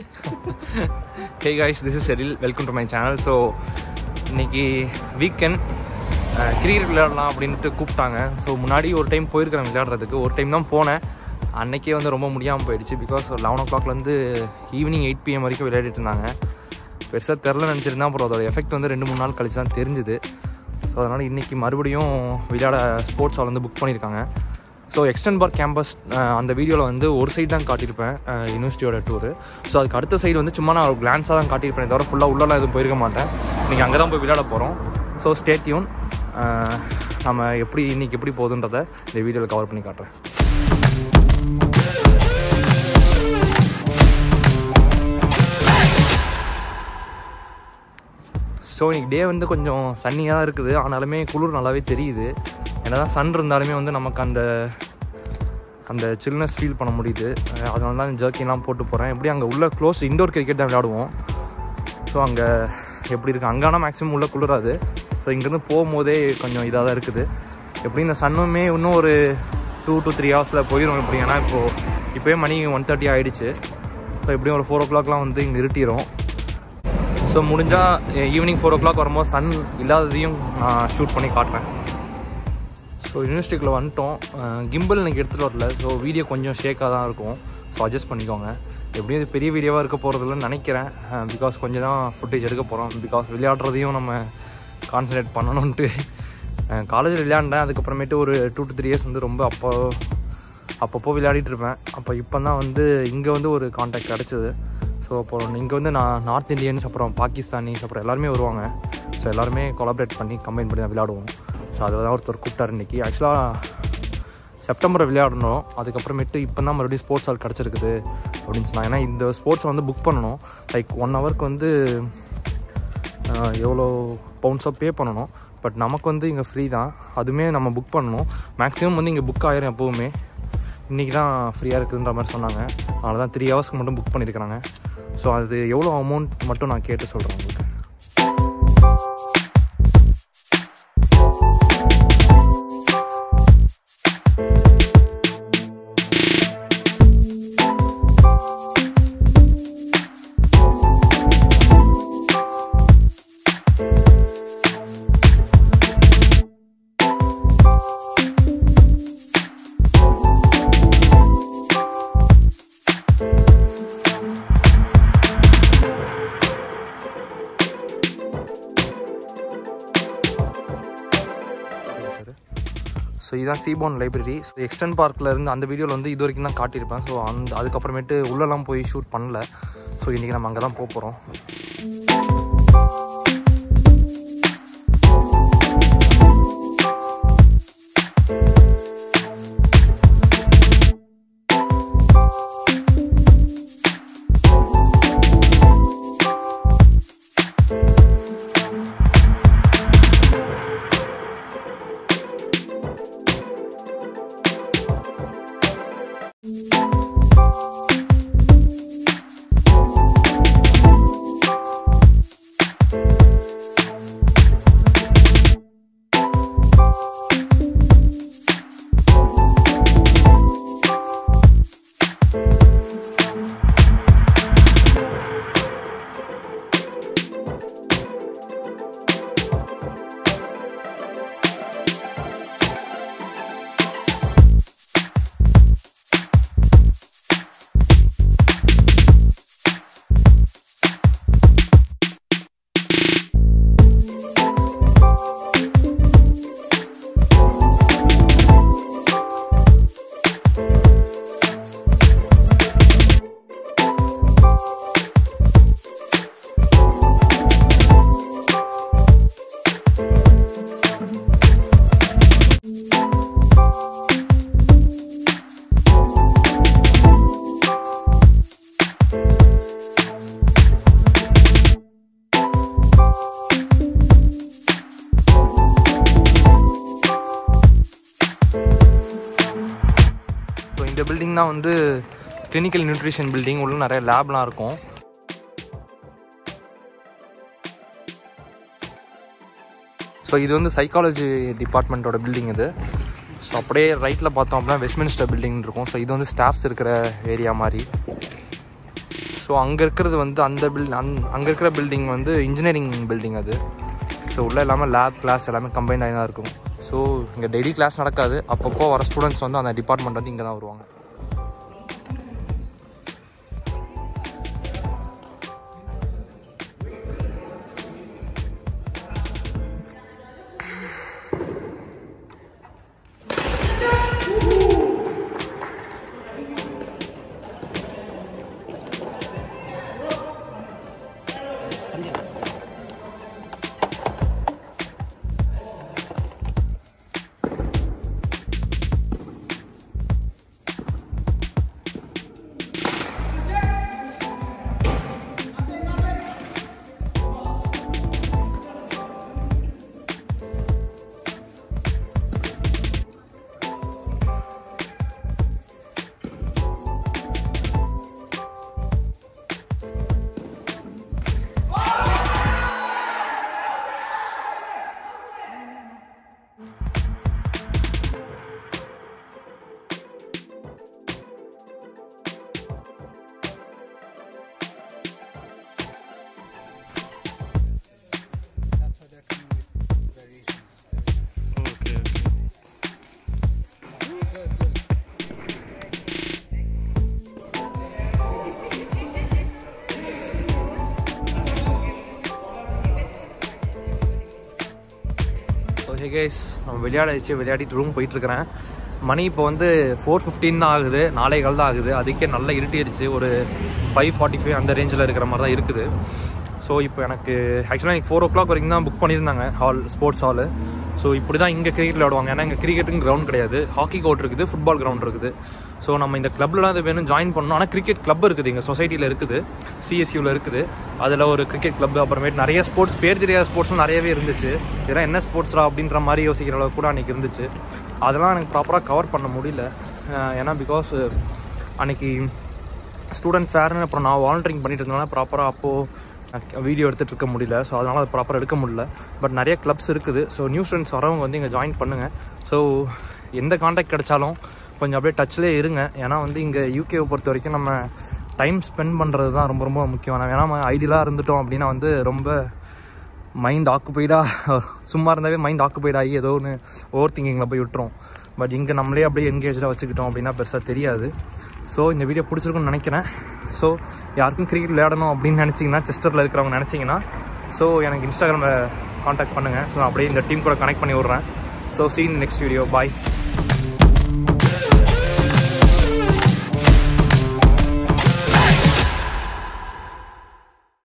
Hey guys this is Cheryl welcome to my channel so இன்னைக்கு weekend cricket விளையாடலாம் அப்படின்ட்டு கூப்பிட்டாங்க ஸோ முன்னாடி ஒரு டைம் போயிருக்கிறேன் விளையாடுறதுக்கு ஒரு டைம் தான் போனேன் அன்னைக்கே வந்து ரொம்ப முடியாமல் போயிடுச்சு பிகாஸ் ஒரு லெவன் ஓ கிளாக்லேருந்து ஈவினிங் எயிட் பிஎம் வரைக்கும் விளையாடிட்டு இருந்தாங்க பெருசாக தெரில நினச்சிருந்தா அப்புறம் அதோட எஃபெக்ட் வந்து ரெண்டு மூணு நாள் கழிச்சு தான் தெரிஞ்சுது ஸோ அதனால் இன்றைக்கி மறுபடியும் விளையாட ஸ்போர்ட்ஸ் ஹால் வந்து புக் பண்ணியிருக்காங்க ஸோ எக்ஸ்டன் பார்க் கேம்பஸ் அந்த வீடியோவில் வந்து ஒரு சைடு தான் காட்டியிருப்பேன் யூனிவர்சிட்டியோட டூரு ஸோ அதுக்கு அடுத்த சைடு வந்து சும்மா நான் ஒரு கிளான்ஸாக தான் காட்டியிருப்பேன் தவிர ஃபுல்லாக உள்ளலாம் எதுவும் போயிருக்க மாட்டேன் இன்றைக்கி அங்கே தான் போய் விளையாட போகிறோம் ஸோ ஸ்டேட்யூன் நம்ம எப்படி இன்றைக்கி எப்படி போகுதுன்றதை இந்த வீடியோவில் கவர் பண்ணி காட்டுறேன் ஸோ இன்னைக்கு டே வந்து கொஞ்சம் சன்னியாக தான் இருக்குது ஆனாலுமே குளிர் நல்லாவே தெரியுது என்னதான் சன் இருந்தாலுமே வந்து நமக்கு அந்த அந்த சில்னஸ் ஃபீல் பண்ண முடியுது அஹ் அதனால தான் ஜர்க்கின்லாம் போட்டு போகிறேன் எப்படி அங்கே உள்ள க்ளோஸ் இண்டோர் கிரிக்கெட் தான் விளையாடுவோம் ஸோ அங்கே எப்படி இருக்குது அங்கே ஆனால் மேக்ஸிமம் உள்ளே குளிராது ஸோ இங்கேருந்து போகும்போதே கொஞ்சம் இதாக தான் இருக்குது எப்படி இந்த சன்னுமே இன்னும் ஒரு டூ டு த்ரீ ஹவர்ஸில் போயிடும் எப்படி ஏன்னா இப்போது இப்போயே மணி ஒன் தேர்ட்டி ஆகிடுச்சு ஸோ எப்படியும் ஒரு ஃபோர் ஓ கிளாக்லாம் வந்து இங்கே இருட்டிடும் ஸோ முடிஞ்சால் ஈவினிங் ஃபோர் ஓ கிளாக் வரும்போது சன் இல்லாததையும் நான் ஷூட் பண்ணி காட்டுறேன் ஸோ யூனிவர்சிட்டிக்குள்ளே வந்துட்டோம் கிம்பிள் இன்னைக்கு எடுத்துகிட்டு வரல ஸோ வீடியோ கொஞ்சம் ஷேக்காக தான் இருக்கும் ஸோ அட்ஜஸ்ட் பண்ணிக்கோங்க எப்படியும் இது பெரிய வீடியோவாக இருக்க போகிறதில்லன்னு நினைக்கிறேன் பிகாஸ் கொஞ்சம் தான் ஃபுட்டேஜ் எடுக்க போகிறோம் பிகாஸ் விளையாடுறதையும் நம்ம கான்சன்ட்ரேட் பண்ணணுன்ட்டு காலேஜில் விளையாண்டேன் அதுக்கப்புறமேட்டு ஒரு டூ டு த்ரீ இயர்ஸ் வந்து ரொம்ப அப்போ அப்பப்போ விளையாடிட்டு இருப்பேன் அப்போ இப்போ தான் வந்து இங்கே வந்து ஒரு காண்டாக்ட் கிடச்சிது ஸோ அப்புறம் இங்கே வந்து நான் நார்த் இந்தியன்ஸ் அப்புறம் பாகிஸ்தானிஸ் அப்புறம் எல்லாருமே வருவாங்க ஸோ எல்லாருமே கொலாபரேட் பண்ணி கம்பைன் பண்ணி தான் விளையாடுவோம் ஸோ அதில் தான் ஒருத்தர் கூப்பிட்டார் இன்றைக்கி ஆக்சுவலாக செப்டம்பர் விளையாடணும் அதுக்கப்புறமேட்டு இப்போ தான் மறுபடியும் ஸ்போர்ட்ஸ் ஹால் கிடச்சிருக்குது அப்படின்னு சொன்னாங்க ஏன்னா இந்த ஸ்போர்ட்ஸ் வந்து புக் பண்ணணும் லைக் ஒன் ஹவருக்கு வந்து ஆஹ், எவ்வளோ பவுண்ட்ஸாக பே பண்ணணும் பட் நமக்கு வந்து இங்கே ஃப்ரீ தான் அதுவுமே நம்ம புக் பண்ணணும் மேக்ஸிமம் வந்து இங்கே புக் ஆயிரும் எப்போவுமே இன்றைக்கி தான் ஃப்ரீயாக இருக்குதுன்ற மாதிரி சொன்னாங்க அதனால தான் த்ரீ ஹவர்ஸ்க்கு மட்டும் புக் பண்ணியிருக்கிறாங்க ஸோ அது எவ்வளோ அமௌண்ட் மட்டும் நான் கேட்டு சொல்கிறேன் உங்களுக்கு ஸோ இதுதான் சீபோன் லைப்ரரி ஸோ எக்ஸ்டன் பார்க்கில் இருந்து அந்த வீடியோவில் வந்து இது வரைக்கும் தான் காட்டியிருப்பேன் ஸோ அந்த அதுக்கப்புறமேட்டு உள்ளெல்லாம் போய் ஷூட் பண்ணல ஸோ இன்றைக்கி நம்ம அங்கே தான் போக போகிறோம் ஸோ இந்த பில்டிங் தான் வந்து கிளினிக்கல் நியூட்ரிஷன் பில்டிங் உள்ள நிறைய லேப்லாம் இருக்கும் ஸோ இது வந்து சைக்காலஜி டிபார்ட்மெண்ட்டோட பில்டிங் இது ஸோ அப்படியே ரைட்டில் பார்த்தோம் அப்படின்னா வெஸ்ட்மினிஸ்டர் பில்டிங் இருக்கும் ஸோ இது வந்து ஸ்டாஃப்ஸ் இருக்கிற ஏரியா மாதிரி ஸோ ஸோ அங்கே இருக்கிறது வந்து அந்த பில் அந் அங்கே இருக்கிற பில்டிங் வந்து இன்ஜினியரிங் பில்டிங் அது ஸோ உள்ளே இல்லாமல் லேப் கிளாஸ் எல்லாமே கம்பைன் ஆகி தான் இருக்கும் ஸோ இங்கே டெய்லி கிளாஸ் நடக்காது அப்பப்போ வர ஸ்டூடெண்ட்ஸ் வந்து அந்த டிபார்ட்மெண்ட் வந்து இங்கே தான் வருவாங்க That's why they're coming with variations. Okay Good, good. Okay guys நம்ம விளையாடிச்சு விளையாடிட்டு ரூம் போயிட்டுருக்கிறேன் மணி இப்போ வந்து ஃபோர் ஃபிஃப்டின் தான் ஆகுது நாளை கால் தான் ஆகுது அதுக்கே நல்லா இருட்டிடுச்சு ஒரு ஃபைவ் ஃபார்ட்டி ஃபைவ் அந்த ரேஞ்சில் இருக்கிற மாதிரி தான் இருக்குது ஸோ இப்போ எனக்கு ஆக்சுவலாக எனக்கு ஃபோர் ஓ கிளாக் வரைக்கும் தான் புக் பண்ணியிருந்தாங்க ஹால் ஸ்போர்ட்ஸ் ஹாலு ஸோ இப்படி தான் இங்கே கிரிக்கெட் விளையாடுவாங்க ஏன்னா இங்கே கிரிக்கெட்டுக்கு கிரவுண்ட் கிடையாது ஹாக்கி கோர்ட் இருக்குது ஃபுட்பால் கிரவுண்ட் இருக்குது ஸோ நம்ம இந்த கிளப்லாம் இது வேணும் ஜாயின் பண்ணணும் ஆனால் கிரிக்கெட் கிளப் இருக்குது இங்கே சொசைட்டியில் இருக்குது சிஎஸ்யூவில் இருக்குது அதில் ஒரு கிரிக்கெட் கிளப் அப்புறமேட்டு நிறைய ஸ்போர்ட்ஸ் பேர் தெரியாத ஸ்போர்ட்ஸும் நிறையவே இருந்துச்சு இதெல்லாம் என்ன ஸ்போர்ட்ஸ்ரா அப்படின்ற மாதிரி யோசிக்கிற அளவுக்கு கூட அன்றைக்கி இருந்துச்சு அதெல்லாம் எனக்கு ப்ராப்பராக கவர் பண்ண முடியல அஹ் ஏன்னா பிகாஸ் அன்னைக்கு ஸ்டூடெண்ட் ஃபேர்னு அப்புறம் நான் வாலண்டரிங் பண்ணிட்டு இருந்தனால ப்ராப்பராக அப்போது வீடியோ எடுத்துகிட்டு இருக்க முடியல ஸோ அதனால் அது ப்ராப்பராக எடுக்க முடியல பட் நிறைய கிளப்ஸ் இருக்குது ஸோ நியூ ஸ்டூடெண்ட்ஸ் வரவங்க வந்து இங்கே ஜாயின் பண்ணுங்கள் ஸோ எந்த காண்டாக்ட் கிடைச்சாலும் கொஞ்சம் அப்படியே டச்லேயே இருங்க ஏன்னா வந்து இங்கே யூகேவை பொறுத்த வரைக்கும் நம்ம டைம் ஸ்பெண்ட் பண்ணுறது தான் ரொம்ப ரொம்ப முக்கியம் நம்ம ஏன்னா ஐடியலாக இருந்துட்டோம் அப்படின்னா வந்து ரொம்ப மைண்ட் ஆக்குபைடாக சும்மா இருந்தாவே மைண்ட் ஆக்குபைட் ஆகி ஏதோ ஒன்று ஓவர் திங்கிங்கில் போய் விட்டுரும் பட் இங்கே நம்மளே அப்படியே என்கேஜாக வச்சுக்கிட்டோம் அப்படின்னா பெருசாக தெரியாது ஸோ இந்த வீடியோ பிடிச்சிருக்குன்னு நினைக்கிறேன் ஸோ யாருக்கும் கிரிக்கெட் விளையாடணும் அப்படின்னு நினச்சிங்கன்னா செஸ்டரில் இருக்கிறவங்க நினச்சிங்கன்னா ஸோ எனக்கு இன்ஸ்டாகிராமில் காண்டாக்ட் பண்ணுங்கள் ஸோ அப்படியே இந்த டீம் கூட கனெக்ட் பண்ணி விட்றேன் ஸோ சீன் நெக்ஸ்ட் வீடியோ பாய்